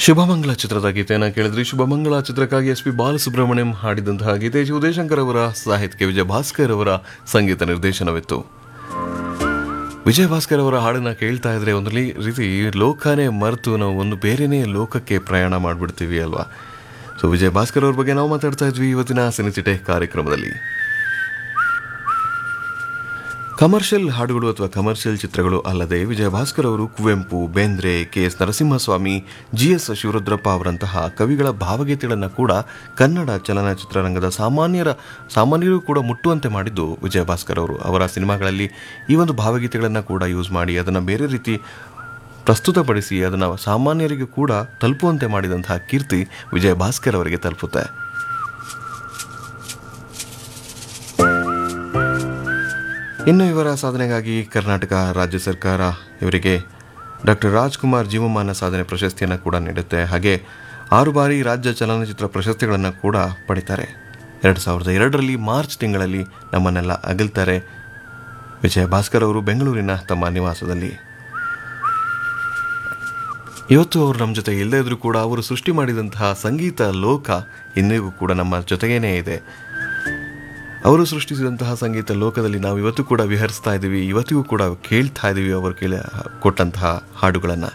ಶುಭಮಂಗಳ ಚಿತ್ರದ ಗೀತೆಯನ್ನು ಕೇಳಿದ್ರಿ ಶುಭಮಂಗಳ ಚಿತ್ರಕ್ಕಾಗಿ ಎಸ್ ಪಿ ಬಾಲಸುಬ್ರಹ್ಮಣ್ಯಂ ಹಾಡಿದಂತಹ ಗೀತೆ ಜಿ ಉದಯಶಂಕರ್ ಅವರ ಸಾಹಿತ್ಯಕ್ಕೆ ವಿಜಯ ಭಾಸ್ಕರ್ ಅವರ ಸಂಗೀತ ನಿರ್ದೇಶನವಿತ್ತು ವಿಜಯ ಭಾಸ್ಕರ್ ಅವರ ಹಾಡನ್ನ ಕೇಳ್ತಾ ಇದ್ರೆ ಒಂದು ರೀ- ರೀತಿ ಲೋಕನೇ ಮರೆತು ನಾವು ಒಂದು ಬೇರೆನೇ ಲೋಕಕ್ಕೆ ಪ್ರಯಾಣ ಮಾಡಿಬಿಡ್ತೀವಿ ಅಲ್ವಾ ಸೊ ವಿಜಯ ಭಾಸ್ಕರ್ ಅವ್ರ ಬಗ್ಗೆ ನಾವು ಮಾತಾಡ್ತಾ ಇದ್ವಿ ಇವತ್ತಿನ ಸಿನಿಚಿಟೆ ಕಾರ್ಯಕ್ರಮದಲ್ಲಿ ಕಮರ್ಷಿಯಲ್ ಹಾಡುಗಳು ಅಥವಾ ಕಮರ್ಷಿಯಲ್ ಚಿತ್ರಗಳು ಅಲ್ಲದೆ ವಿಜಯ ಭಾಸ್ಕರ್ ಅವರು Kuvempu Bendre K S Narasimhaswamy G S Shivarudrappa ಅವರಂತಹ ಕವಿಗಳ ಭಾವಗೀತೆಗಳನ್ನು ಕೂಡ ಕನ್ನಡ ಚಲನಚಿತ್ರರಂಗದ ಸಾಮಾನ್ಯರ ಸಾಮಾನ್ಯರು ಕೂಡ ಮುಟ್ಟುವಂತೆ ಮಾಡಿದ್ದು ವಿಜಯ ಭಾಸ್ಕರ್ ಅವರು ಅವರ ಸಿನಿಮಾಗಳಲ್ಲಿ ಈ ಒಂದು ಭಾವಗೀತೆಗಳನ್ನು ಕೂಡ ಯೂಸ್ ಮಾಡಿ ಅದನ್ನು ಬೇರೆ ರೀತಿ ಪ್ರಸ್ತುತಪಡಿಸಿ ಅದನ್ನು ಸಾಮಾನ್ಯರಿಗೂ ಕೂಡ ತಲುಪುವಂತೆ ಮಾಡಿದಂತಹ ಕೀರ್ತಿ ವಿಜಯ ಭಾಸ್ಕರ್ ಅವರಿಗೆ ತಲುಪುತ್ತೆ ಇನ್ನು ಇವರ ಸಾಧನೆಗಾಗಿ ಕರ್ನಾಟಕ ರಾಜ್ಯ ಸರ್ಕಾರ ಇವರಿಗೆ ಡಾಕ್ಟರ್ ರಾಜ್ಕುಮಾರ್ ಜೀವಮಾನ ಸಾಧನೆ ಪ್ರಶಸ್ತಿಯನ್ನು ಕೂಡ ನೀಡುತ್ತೆ ಹಾಗೆ ಆರು ಬಾರಿ ರಾಜ್ಯ ಚಲನಚಿತ್ರ ಪ್ರಶಸ್ತಿಗಳನ್ನು ಕೂಡ ಪಡಿತಾರೆ ಎರಡು ಸಾವಿರದ ಎರಡರಲ್ಲಿ ಮಾರ್ಚ್ ತಿಂಗಳಲ್ಲಿ ನಮ್ಮನ್ನೆಲ್ಲ ಅಗಲ್ತಾರೆ ವಿಜಯ ಭಾಸ್ಕರ್ ಅವರು ಬೆಂಗಳೂರಿನ ತಮ್ಮ ನಿವಾಸದಲ್ಲಿ ಇವತ್ತು ಅವರು ನಮ್ಮ ಜೊತೆ ಇಲ್ಲದೇ ಇದ್ರೂ ಕೂಡ ಅವರು ಸೃಷ್ಟಿ ಮಾಡಿದಂತಹ ಸಂಗೀತ ಲೋಕ ಇಂದಿಗೂ ಕೂಡ ನಮ್ಮ ಜೊತೆಗೇನೇ ಇದೆ ಅವರು ಸೃಷ್ಟಿಸಿದಂತಹ ಸಂಗೀತ ಲೋಕದಲ್ಲಿ ನಾವು ಇವತ್ತು ಕೂಡ ವಿಹರಿಸ್ತಾ ಇದ್ದೀವಿ ಇವತ್ತಿಗೂ ಕೂಡ ಕೇಳ್ತಾ ಇದ್ದೀವಿ ಅವರು ಕೇಳ ಕೊಟ್ಟಂತಹ ಹಾಡುಗಳನ್ನು